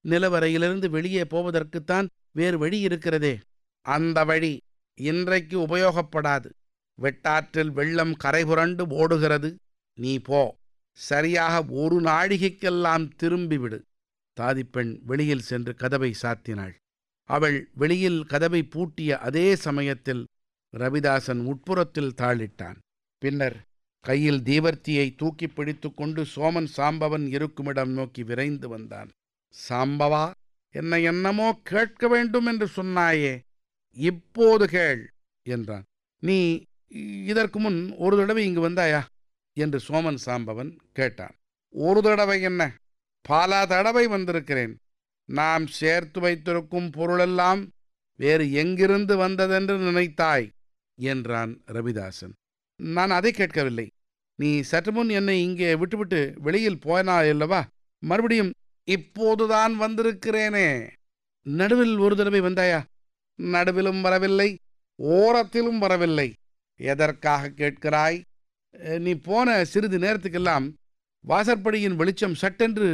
நிலவரையிலிருந்து வெளியே போவதற்குத்தான் வேறு வழி இருக்கிறதே அந்த வழி இன்றைக்கு உபயோகப்படாது வெட்டாற்றில் வெள்ளம் கரைபுரண்டு ஓடுகிறது நீ போ சரியாக ஒரு நாழிகைக்கெல்லாம் திரும்பிவிடு தாதிப்பெண் வெளியில் சென்று கதவை சாத்தினாள் அவள் வெளியில் கதவை பூட்டிய அதே சமயத்தில் ரவிதாசன் உட்புறத்தில் தாளிட்டான் பின்னர் கையில் தீவர்த்தியை தூக்கி பிடித்துக் கொண்டு சோமன் சாம்பவன் இருக்குமிடம் நோக்கி விரைந்து வந்தான் சாம்பவா என்னை என்னமோ கேட்க வேண்டும் என்று சொன்னாயே இப்போது கேள் என்றான் நீ இதற்கு முன் ஒரு தடவை இங்கு வந்தாயா என்று சோமன் சாம்பவன் கேட்டான் ஒரு தடவை என்ன பல தடவை வந்திருக்கிறேன் நாம் சேர்த்து வைத்திருக்கும் பொருளெல்லாம் வேறு எங்கிருந்து வந்ததென்று நினைத்தாய் என்றான் ரவிதாசன் நான் அதை கேட்கவில்லை நீ சற்று முன் என்னை இங்கே விட்டுவிட்டு வெளியில் போனாய் அல்லவா மறுபடியும் இப்போதுதான் வந்திருக்கிறேனே நடுவில் ஒரு தடவை வந்தாயா நடுவிலும் வரவில்லை ஓரத்திலும் வரவில்லை எதற்காக கேட்கிறாய் நீ போன சிறிது நேரத்துக்கெல்லாம் வாசற்படியின் வெளிச்சம் சட்டென்று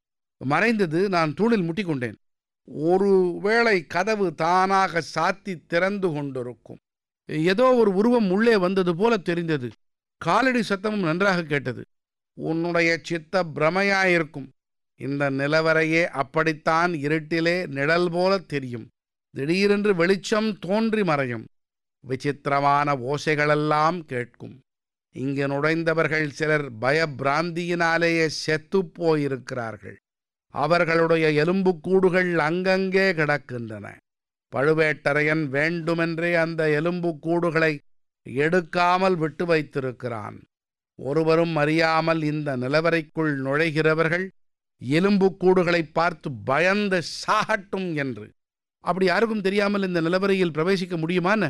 மறைந்தது நான் தூணில் முட்டிக்கொண்டேன் ஒரு வேளை கதவு தானாக சாத்தி திறந்து கொண்டிருக்கும் ஏதோ ஒரு உருவம் உள்ளே வந்தது போல தெரிந்தது காலடி சத்தமும் நன்றாக கேட்டது உன்னுடைய சித்த பிரமையாயிருக்கும் இந்த நிலவரையே அப்படித்தான் இருட்டிலே நிழல் போல தெரியும் திடீரென்று வெளிச்சம் தோன்றி மறையும் விசித்திரமான ஓசைகளெல்லாம் கேட்கும் இங்கு நுழைந்தவர்கள் சிலர் பயபிராந்தியினாலேயே செத்துப் போயிருக்கிறார்கள் அவர்களுடைய எலும்புக்கூடுகள் அங்கங்கே கிடக்கின்றன பழுவேட்டரையன் வேண்டுமென்றே அந்த எலும்புக்கூடுகளை எடுக்காமல் விட்டு வைத்திருக்கிறான் ஒருவரும் அறியாமல் இந்த நிலவரைக்குள் நுழைகிறவர்கள் எலும்புக்கூடுகளை பார்த்து பயந்து சாகட்டும் என்று அப்படி யாருக்கும் தெரியாமல் இந்த நிலவரையில் பிரவேசிக்க முடியுமான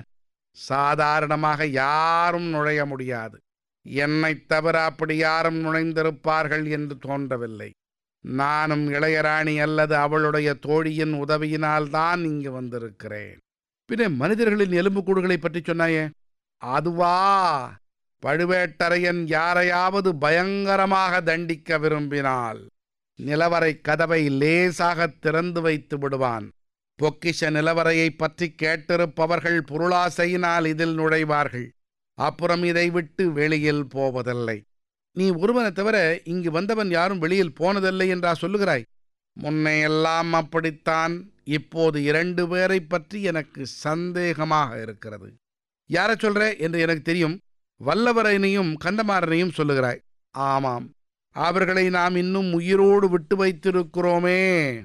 சாதாரணமாக யாரும் நுழைய முடியாது என்னைத் தவிர அப்படி யாரும் நுழைந்திருப்பார்கள் என்று தோன்றவில்லை நானும் இளையராணி அல்லது அவளுடைய தோழியின் உதவியினால் தான் இங்கு வந்திருக்கிறேன் பின்ன மனிதர்களின் எலும்புக்கூடுகளை பற்றி சொன்னாயே அதுவா பழுவேட்டரையன் யாரையாவது பயங்கரமாக தண்டிக்க விரும்பினால் நிலவரை கதவை லேசாக திறந்து வைத்து விடுவான் பொக்கிஷ நிலவரையை பற்றி கேட்டிருப்பவர்கள் பொருளாசையினால் இதில் நுழைவார்கள் அப்புறம் இதை விட்டு வெளியில் போவதில்லை நீ ஒருவனை தவிர இங்கு வந்தவன் யாரும் வெளியில் போனதில்லை என்றா சொல்லுகிறாய் முன்னையெல்லாம் அப்படித்தான் இப்போது இரண்டு பேரை பற்றி எனக்கு சந்தேகமாக இருக்கிறது யாரை சொல்ற என்று எனக்கு தெரியும் வல்லவரையனையும் கந்தமாறனையும் சொல்லுகிறாய் ஆமாம் அவர்களை நாம் இன்னும் உயிரோடு விட்டு வைத்திருக்கிறோமே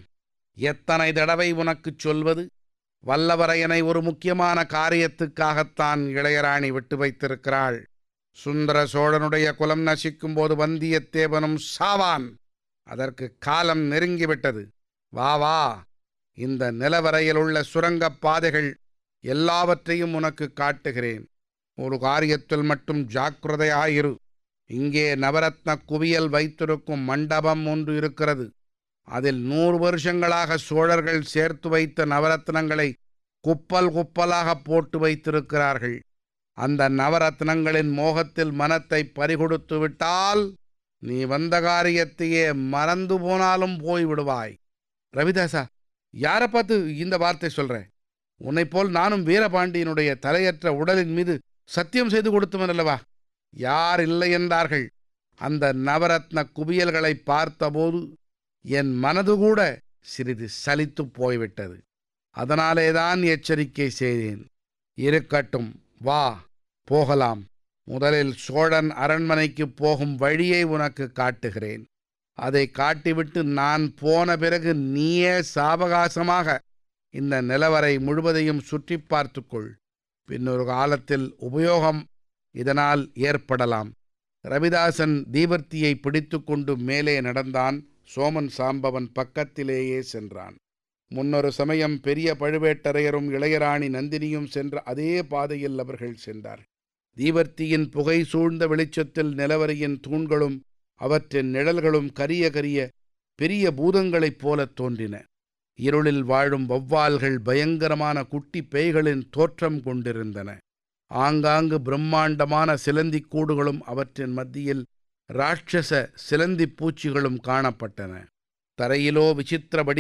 எத்தனை தடவை உனக்குச் சொல்வது வல்லவரையனை ஒரு முக்கியமான காரியத்துக்காகத்தான் இளையராணி விட்டு வைத்திருக்கிறாள் சுந்தர சோழனுடைய குலம் நசிக்கும் போது வந்தியத்தேவனும் சாவான் அதற்கு காலம் நெருங்கிவிட்டது வா வா இந்த நிலவரையில் உள்ள சுரங்கப் பாதைகள் எல்லாவற்றையும் உனக்கு காட்டுகிறேன் ஒரு காரியத்தில் மட்டும் ஜாக்கிரதையாயிரு இங்கே நவரத்ன குவியல் வைத்திருக்கும் மண்டபம் ஒன்று இருக்கிறது அதில் நூறு வருஷங்களாக சோழர்கள் சேர்த்து வைத்த நவரத்னங்களை குப்பல் குப்பலாக போட்டு வைத்திருக்கிறார்கள் அந்த நவரத்னங்களின் மோகத்தில் மனத்தை பறிகொடுத்து விட்டால் நீ வந்த காரியத்தையே மறந்து போனாலும் போய்விடுவாய் ரவிதாசா யாரை பார்த்து இந்த வார்த்தை சொல்ற உன்னைப் போல் நானும் வீரபாண்டியனுடைய தலையற்ற உடலின் மீது சத்தியம் செய்து கொடுத்தவன் அல்லவா யார் இல்லை என்றார்கள் அந்த நவரத்ன குவியல்களை பார்த்தபோது என் மனது கூட சிறிது சலித்து போய்விட்டது அதனாலேதான் எச்சரிக்கை செய்தேன் இருக்கட்டும் வா போகலாம் முதலில் சோழன் அரண்மனைக்கு போகும் வழியை உனக்கு காட்டுகிறேன் அதை காட்டிவிட்டு நான் போன பிறகு நீயே சாவகாசமாக இந்த நிலவரை முழுவதையும் சுற்றி பார்த்துக்கொள் பின்னொரு காலத்தில் உபயோகம் இதனால் ஏற்படலாம் ரவிதாசன் தீவர்த்தியை பிடித்துக்கொண்டு மேலே நடந்தான் சோமன் சாம்பவன் பக்கத்திலேயே சென்றான் முன்னொரு சமயம் பெரிய பழுவேட்டரையரும் இளையராணி நந்தினியும் சென்ற அதே பாதையில் அவர்கள் சென்றார் தீவர்த்தியின் புகை சூழ்ந்த வெளிச்சத்தில் நிலவரையின் தூண்களும் அவற்றின் நிழல்களும் கரிய கரிய பெரிய பூதங்களைப் போலத் தோன்றின இருளில் வாழும் வௌவால்கள் பயங்கரமான குட்டி பேய்களின் தோற்றம் கொண்டிருந்தன ஆங்காங்கு பிரம்மாண்டமான சிலந்திக் கூடுகளும் அவற்றின் மத்தியில் ராட்சச சிலந்திப் பூச்சிகளும் காணப்பட்டன தரையிலோ விசித்திர